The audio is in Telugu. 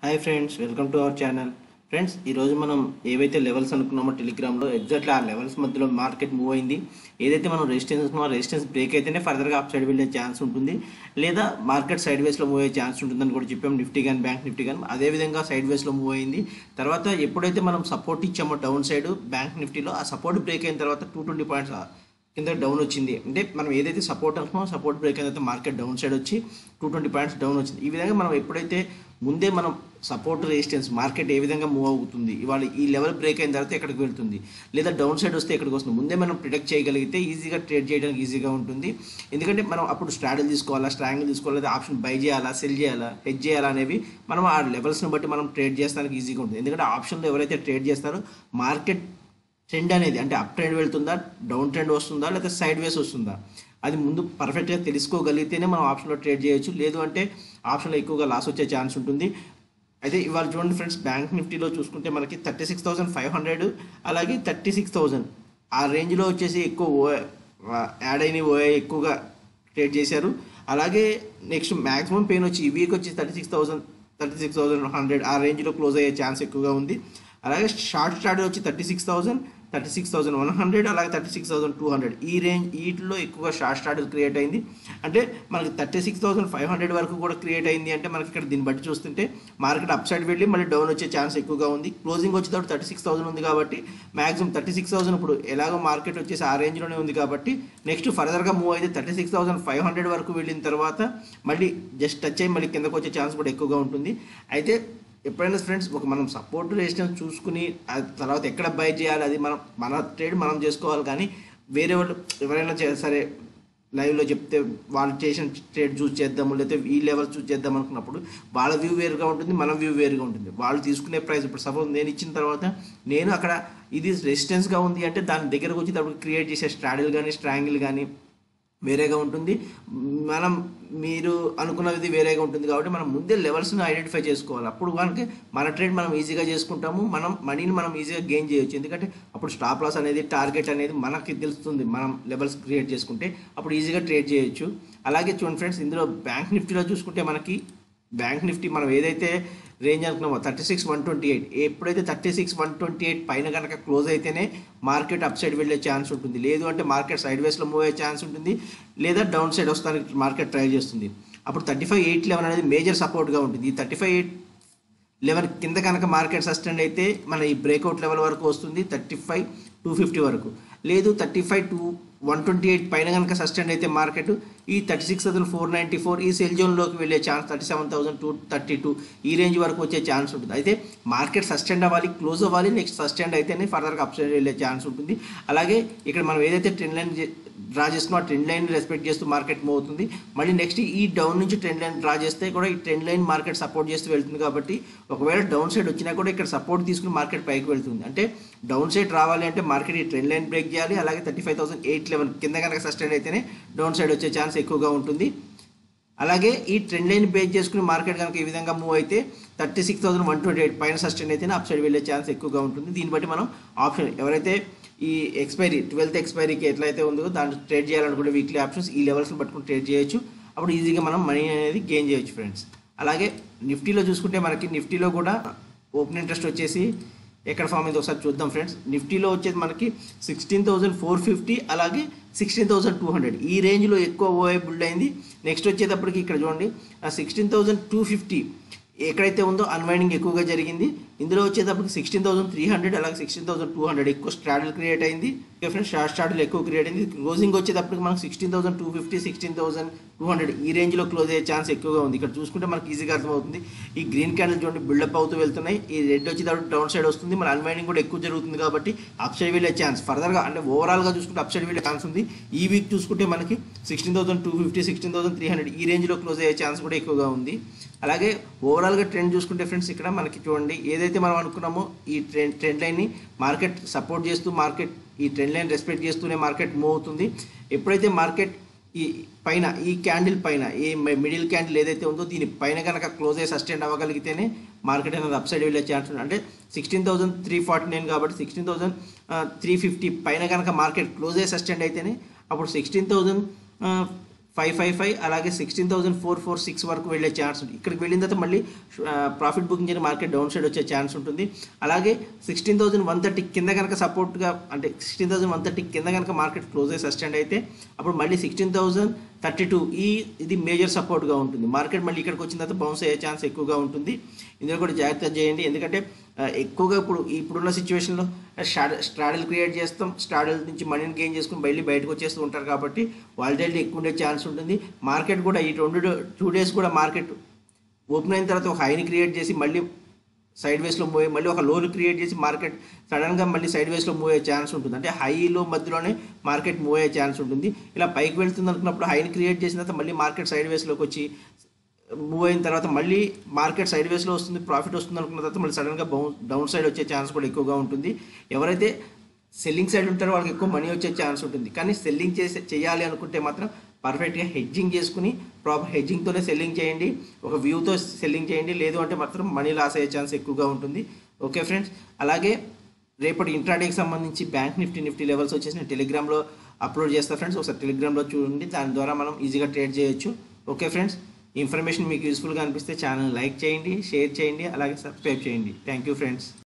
hi friends welcome to our channel friends ఈరోజు మనం ఏవైతే లెవెల్స్ అనుకున్నామో టెలిగ్రామ్లో ఎగ్జాక్ట్లీ ఆ లెవెల్స్ మధ్యలో మార్కెట్ మూవ్ అయింది ఏదైతే మనం రెసిస్టెన్స్ అనుకున్నామో రెసిస్టెన్స్ బ్రేక్ అయితేనే ఫర్దర్గా అప్ సైడ్ వెళ్ళే ఛాన్స్ ఉంటుంది లేదా మార్కెట్ సైడ్ వేస్లో మూవ్ అయ్యే ఛాన్స్ ఉంటుందని కూడా చెప్పాం నిఫ్టీ కానీ బ్యాంక్ నిఫ్టీ కానీ అదేవిధంగా సైడ్ వేస్లో మూవ్ అయింది తర్వాత ఎప్పుడైతే మనం సపోర్ట్ ఇచ్చామో డౌన్ సైడ్ బ్యాంక్ నిఫ్టీలో ఆ సపోర్ట్ బ్రేక్ అయిన తర్వాత టూ ట్వంటీ పాయింట్స్ కింద డౌన్ వచ్చింది అంటే మనం ఏదైతే సపోర్ట్ అనుకున్నామో సపోర్ట్ బ్రేక్ అయితే మార్కెట్ డౌన్ సైడ్ వచ్చి టూ ట్వంటీ పాయింట్స్ డౌన్ వచ్చింది ఈ విధంగా మనం ఎప్పుడైతే ముందే మనం సపోర్ట్ రెసిస్టెన్స్ మార్కెట్ ఏ విధంగా మూవ్ అవుతుంది ఇవాళ ఈ లెవెల్ బ్రేక్ అయిన తర్వాత ఎక్కడికి వెళ్తుంది లేదా డౌన్ సైడ్ వస్తే ఎక్కడికి వస్తుంది ముందే మనం ప్రిడిక్ట్ చేయగలిగితే ఈజీగా ట్రేడ్ చేయడానికి ఈజీగా ఉంటుంది ఎందుకంటే మనం అప్పుడు స్ట్రాటజీ తీసుకోవాలా స్ట్రాంగిల్ తీసుకోవాలా లేదా ఆప్షన్ బై చేయాలా సెల్ చేయాలా హెడ్ చేయాలా అనేవి మనం ఆ లెవెల్స్ని బట్టి మనం ట్రేడ్ చేస్తానికి ఈజీగా ఉంటుంది ఎందుకంటే ఆప్షన్లో ఎవరైతే ట్రేడ్ చేస్తారో మార్కెట్ ట్రెండ్ అనేది అంటే అప్ ట్రెండ్ వెళ్తుందా డౌన్ ట్రెండ్ వస్తుందా లేదా సైడ్ వేస్ వస్తుందా అది ముందు పర్ఫెక్ట్గా తెలుసుకోగలిగితేనే మనం ఆప్షన్లో ట్రేడ్ చేయొచ్చు లేదు అంటే ఆప్షన్లో ఎక్కువగా లాస్ వచ్చే ఛాన్స్ ఉంటుంది అయితే ఇవాళ చూడండి ఫ్రెండ్స్ బ్యాంక్ నిఫ్టీలో చూసుకుంటే మనకి thirty six thousand five hundred అలాగే థర్టీ సిక్స్ థౌసండ్ ఆ రేంజ్లో వచ్చేసి ఎక్కువ ఓ యాడ్ అయిన ఓఏ ఎక్కువగా ట్రేడ్ చేశారు అలాగే నెక్స్ట్ మ్యాక్సిమం పెయిన్ వచ్చి ఈ వీక్ వచ్చి thirty six thousand thirty six thousand hundred ఆ రేంజ్లో క్లోజ్ అయ్యే ఛాన్స్ ఎక్కువగా ఉంది అలాగే షార్ట్ స్టార్ట్ వచ్చి thirty six thousand thirty six thousand one hundred అలాగే thirty six thousand two hundred ఈ రేంజ్ వీటిలో ఎక్కువగా షార్ట్ స్టార్ట్ క్రియేట్ అయింది అంటే మనకి thirty six thousand five hundred వరకు కూడా క్రియేట్ అయింది అంటే మనకి ఇక్కడ దీన్ని బట్టి చూస్తుంటే మార్కెట్ అప్ సైడ్ వెళ్ళి మళ్ళీ డౌన్ వచ్చే ఛాన్స్ ఎక్కువగా ఉంది క్లోజింగ్ వచ్చేటప్పుడు థర్టీ సిక్స్ థౌసండ్ ఉంది కాబట్టి మాక్సిమం థర్టీ సిక్స్ థౌసండ్ ఇప్పుడు ఎలాగో మార్కెట్ వచ్చేసి ఆ రేంజ్లోనే ఉంది కాబట్టి నెక్స్ట్ ఫర్దర్గా మూవ్ అయితే thirty six thousand five hundred వరకు వెళ్ళిన తర్వాత మళ్ళీ జస్ట్ టచ్ అయ్యి మళ్ళీ కిందకు వచ్చే ఛాన్స్ కూడా ఎక్కువగా ఉంటుంది అయితే ఎప్పుడైనా ఫ్రెండ్స్ ఒక మనం సపోర్ట్ రెసిస్టెన్స్ చూసుకుని ఆ తర్వాత ఎక్కడ బై చేయాలి అది మనం మన ట్రేడ్ మనం చేసుకోవాలి కానీ వేరే వాళ్ళు ఎవరైనా చే- సరే లైవ్లో చెప్తే వాళ్ళు చేసిన ట్రేడ్ చూస్ చేద్దాము లేకపోతే ఈ లెవెల్ చూస్ చేద్దాం అనుకున్నప్పుడు వాళ్ళ వ్యూ వేరుగా ఉంటుంది మన వ్యూ వేరుగా ఉంటుంది వాళ్ళు తీసుకునే ప్రైస్ ఇప్పుడు సపోజ్ నేను ఇచ్చిన తర్వాత నేను అక్కడ ఇది రెసిస్టెన్స్గా ఉంది అంటే దాని దగ్గరకు వచ్చేటప్పుడు క్రియేట్ చేసే స్ట్రాడిల్ కానీ స్ట్రాంగిల్ కానీ వేరేగా ఉంటుంది మనం మీరు అనుకున్నది వేరేగా ఉంటుంది కాబట్టి మనం ముందే లెవెల్స్ని ఐడెంటిఫై చేసుకోవాలి అప్పుడు కనుక మన ట్రేడ్ మనం ఈజీగా చేసుకుంటాము మనం మనీని మనం ఈజీగా గెయిన్ చేయొచ్చు ఎందుకంటే అప్పుడు స్టాప్ లాస్ అనేది టార్గెట్ అనేది మనకి తెలుస్తుంది మనం లెవెల్స్ క్రియేట్ చేసుకుంటే అప్పుడు ఈజీగా ట్రేడ్ చేయొచ్చు అలాగే చూడండి ఫ్రెండ్స్ ఇందులో బ్యాంక్ నిఫ్టీలో చూసుకుంటే మనకి బ్యాంక్ నిఫ్టీ మనం ఏదైతే రేంజ్ అనుకున్నామో thirty six one twenty eight ఎప్పుడైతే thirty six one twenty eight పైన కనుక క్లోజ్ అయితేనే మార్కెట్ అప్ సైడ్ వెళ్ళే ఛాన్స్ ఉంటుంది లేదు అంటే మార్కెట్ సైడ్ వేస్లో మూవ్ అయ్యే ఛాన్స్ ఉంటుంది లేదా డౌన్ సైడ్ వస్తానికి మార్కెట్ ట్రై చేస్తుంది అప్పుడు థర్టీ ఫైవ్ ఎయిట్ లెవెన్ అనేది మేజర్ సపోర్ట్గా ఉంటుంది ఈ థర్టీ ఫైవ్ ఎయిట్ లెవెన్ కింద కనుక మార్కెట్ సస్టెండ్ అయితే మన ఈ బ్రేక్అవుట్ లెవెల్ వరకు వస్తుంది థర్టీ ఫైవ్ టూ ఫిఫ్టీ వరకు లేదు thirty five two one twenty eight పైన కనుక సస్టెండ్ అయితే మార్కెట్ ఈ thirty six thousand four ninety four ఈ సెల్ జోన్లోకి వెళ్ళే chance thirty seven thousand two thirty two ఈ రేంజ్ వరకు వచ్చే ఛాన్స్ ఉంటుంది అయితే మార్కెట్ సస్టెండ్ అవ్వాలి క్లోజ్ అవ్వాలి నెక్స్ట్ సస్టెండ్ అయితేనే ఫర్దర్గా అప్ సైడ్ వెళ్ళే ఛాన్స్ ఉంటుంది అలాగే ఇక్కడ మనం ఏదైతే ట్రెండ్ లైన్ డ్రా చేసుకున్న ఆ ట్రెండ్ లైన్ రెస్పెక్ట్ చేస్తూ మార్కెట్ మూవ్ అవుతుంది మళ్ళీ నెక్స్ట్ ఈ డౌన్ నుంచి ట్రెండ్ లైన్ డ్రా చేస్తే కూడా ఈ ట్రెండ్ లైన్ మార్కెట్ సపోర్ట్ చేస్తూ వెళ్తుంది కాబట్టి ఒకవేళ డౌన్ సైడ్ వచ్చినా కూడా ఇక్కడ సపోర్ట్ తీసుకుని మార్కెట్ పైకి వెళ్తుంది అంటే డౌన్ సైడ్ రావాలి అంటే మార్కెట్ ఈ ట్రెండ్ లైన్ బ్రేక్ చేయాలి అలాగే thirty five thousand eight eleven కింద కనుక సస్టైన్ అయితేనే డౌన్ సైడ్ వచ్చే ఛాన్స్ ఎక్కువగా ఉంటుంది అలాగే ఈ ట్రెండ్ లైన్ బేస్ చేసుకుని మార్కెట్ కనుక ఈ విధంగా మూవ్ అయితే thirty six thousand one twenty eight పైన సస్టైన్ అయితేనే అప్ సైడ్ వెళ్ళే ఛాన్స్ ఎక్కువగా ఉంటుంది దీన్ని బట్టి మనం ఆప్షన్ ఎవరైతే ఈ ఎక్స్పైరీ ట్వెల్త్ ఎక్స్పైరీకి ఎట్లయితే ఉందో దాన్ని ట్రేడ్ చేయాలనుకుంటే వీక్లీ ఆప్షన్స్ ఈ లెవెల్స్ని పట్టుకుని ట్రేడ్ చేయొచ్చు అప్పుడు ఈజీగా మనం మనీ అనేది గెయిన్ చేయొచ్చు ఫ్రెండ్స్ అలాగే నిఫ్టీలో చూసుకుంటే మనకి నిఫ్టీలో కూడా ఓపెన్ ఇంట్రెస్ట్ వచ్చేసి ఎక్కడ ఫామ్ అయింది ఒకసారి చూద్దాం ఫ్రెండ్స్ నిఫ్టీలో వచ్చేది మనకి సిక్స్టీన్ థౌసండ్ ఫోర్ ఫిఫ్టీ అలాగే సిక్స్టీన్ థౌసండ్ టూ హండ్రెడ్ ఈ రేంజ్లో ఎక్కువ ఓఐ బిల్డ్ అయింది నెక్స్ట్ వచ్చేటప్పటికి ఇక్కడ చూడండి సిక్స్టీన్ థౌసండ్ టూ ఫిఫ్టీ ఎక్కడైతే ఉందో అన్వైండింగ్ ఎక్కువగా జరిగింది ఇందులో వచ్చేటప్పటికి సిక్స్టీన్ థౌసండ్ త్రీ హండ్రెడ్ అలాగే సిక్స్టీన్ థౌసండ్ టూ హండ్రెడ్ ఎక్కువ స్ట్రాడల్ క్రియేట్ అయింది ఫ్రెండ్స్ షార్ట్ స్టార్ట్లు ఎక్కువ క్రియేట్ అయింది క్లోజింగ్ వచ్చేటప్పటికి మనకు sixteen thousand two fifty sixteen thousand two hundred ఈ రేంజ్లో క్లోజ్ అయ్యే ఛాన్స్ ఎక్కువగా ఉంది ఇక్కడ చూసుకుంటే మనకి ఈజీగా అర్థమవుతుంది ఈ గ్రీన్ క్యాండిల్ చూడండి బిల్డప్ అవుతూ వెళ్తున్నాయి ఈ రెడ్ వచ్చేటప్పుడు డౌన్ సైడ్ వస్తుంది మన అన్వైండింగ్ కూడా ఎక్కువ జరుగుతుంది కాబట్టి అప్ సైడ్ వెళ్ళే ఛాన్స్ ఫర్దర్గా అంటే ఓవరాల్గా చూసుకుంటే అప్ సైడ్ వెళ్ళే ఛాన్స్ ఉంది ఈ వీక్ చూసుకుంటే మనకి sixteen thousand two fifty sixteen thousand three hundred ఈ రేంజ్లో క్లోజ్ అయ్యే ఛాన్స్ కూడా ఎక్కువగా ఉంది అలాగే ఓవరాల్గా ట్రెండ్ చూసుకుంటే ఫ్రెండ్స్ ఇక్కడ మనకి చూడండి ఏదైతే మనం అనుకున్నామో ఈ ట్రెండ్ ట్రెండ్ లైన్ని మార్కెట్ సపోర్ట్ చేస్తూ మార్కెట్ ఈ ట్రెండ్ లైన్ రెస్పెక్ట్ చేస్తూనే మార్కెట్ మూవ్ అవుతుంది ఎప్పుడైతే మార్కెట్ ఈ పైన ఈ క్యాండిల్ పైన ఈ మిడిల్ క్యాండిల్ ఏదైతే ఉందో దీని పైన కనుక క్లోజ్ అయ్యి సస్టైన్ అవ్వగలిగితేనే మార్కెట్ అనేది అప్ సైడ్ వెళ్ళే ఛాన్స్ ఉంది అంటే sixteen thousand three forty nine కాబట్టి సిక్స్టీన్ థౌసండ్ త్రీ ఫిఫ్టీ పైన కనుక మార్కెట్ క్లోజ్ అయ్యి సస్టైన్ అయితేనే అప్పుడు sixteen thousand five five five అలాగే sixteen thousand four four six వరకు వెళ్ళే ఛాన్స్ ఉంది ఇక్కడికి వెళ్ళిన తర్వాత మళ్ళీ ప్రాఫిట్ బుకింగ్ చేయని మార్కెట్ డౌన్ సైడ్ వచ్చే ఛాన్స్ ఉంటుంది అలాగే సిక్స్టీన్ థౌసండ్ వన్ థర్టీ కింద కనుక సపోర్ట్గా అంటే సిక్స్టీన్ థౌసండ్ వన్ థర్టీ కింద కనుక మార్కెట్ క్లోజ్ అయ్యి సస్టెండ్ అయితే అప్పుడు మళ్ళీ సిక్స్టీన్ థౌసండ్ థర్టీ టూ ఈ ఇది మేజర్ సపోర్ట్గా ఉంటుంది మార్కెట్ మళ్ళీ ఇక్కడికి వచ్చిన తర్వాత బౌన్స్ అయ్యే ఛాన్స్ ఎక్కువగా ఉంటుంది ఇందులో కూడా జాగ్రత్త చేయండి ఎందుకంటే ఆ, ఎక్కువగా ఇప్పుడు ఇప్పుడున్న సిచ్యువేషన్లో స్ట్రాడల్ క్రియేట్ చేస్తాం స్ట్రాడల్ నుంచి మనీని గెయిన్ చేసుకుని మళ్ళీ బయటకు వచ్చేస్తూ ఉంటారు కాబట్టి వాలిటైలిటీ ఎక్కువ ఉండే ఛాన్స్ ఉంటుంది మార్కెట్ కూడా ఈ రెండు టూ డేస్ కూడా మార్కెట్ ఓపెన్ అయిన తర్వాత ఒక హైని క్రియేట్ చేసి మళ్ళీ సైడ్ వేస్లో మూవ్ అయ్యి మళ్ళీ ఒక లోని క్రియేట్ చేసి మార్కెట్ సడన్గా మళ్ళీ సైడ్ వేస్లో మూవ్ అయ్యే ఛాన్స్ ఉంటుంది అంటే హైలో మధ్యలోనే మార్కెట్ మూవ్ అయ్యే ఛాన్స్ ఉంటుంది ఇలా పైకి వెళ్తుంది అనుకున్నప్పుడు హైని క్రియేట్ చేసిన తర్వాత మళ్ళీ మార్కెట్ సైడ్ వేస్లోకి వచ్చి మూవ్ అయిన తర్వాత మళ్ళీ మార్కెట్ సైడ్ వేస్లో వస్తుంది ప్రాఫిట్ వస్తుంది అనుకున్న తర్వాత మళ్ళీ సడన్గా బౌన్ డౌన్ సైడ్ వచ్చే ఛాన్స్ కూడా ఎక్కువగా ఉంటుంది ఎవరైతే సెల్లింగ్ సైడ్ ఉంటారో వాళ్ళకి ఎక్కువ మనీ వచ్చే ఛాన్స్ ఉంటుంది కానీ సెల్లింగ్ చేసే చేయాలి అనుకుంటే మాత్రం పర్ఫెక్ట్గా హెడ్జింగ్ చేసుకుని ప్రాపర్ హెడ్జింగ్తోనే సెల్లింగ్ చేయండి ఒక వ్యూతో సెల్లింగ్ చేయండి లేదు అంటే మాత్రం మనీ లాస్ అయ్యే ఛాన్స్ ఎక్కువగా ఉంటుంది ఓకే ఫ్రెండ్స్ అలాగే రేపటి ఇంట్రాడేకి సంబంధించి బ్యాంక్ నిఫ్టీ నిఫ్టీ లెవెల్స్ వచ్చేసి నేను టెలిగ్రామ్లో అప్లోడ్ చేస్తా ఫ్రెండ్స్ ఒకసారి టెలిగ్రామ్లో చూడండి దాని ద్వారా మనం ఈజీగా ట్రేడ్ చేయొచ్చు ఓకే ఫ్రెండ్స్ ఈ ఇన్ఫర్మేషన్ మీకు యూస్ఫుల్గా అనిపిస్తే ఛానల్ లైక్ చేయండి షేర్ చేయండి అలాగే సబ్స్క్రైబ్ చేయండి థ్యాంక్ యూ ఫ్రెండ్స్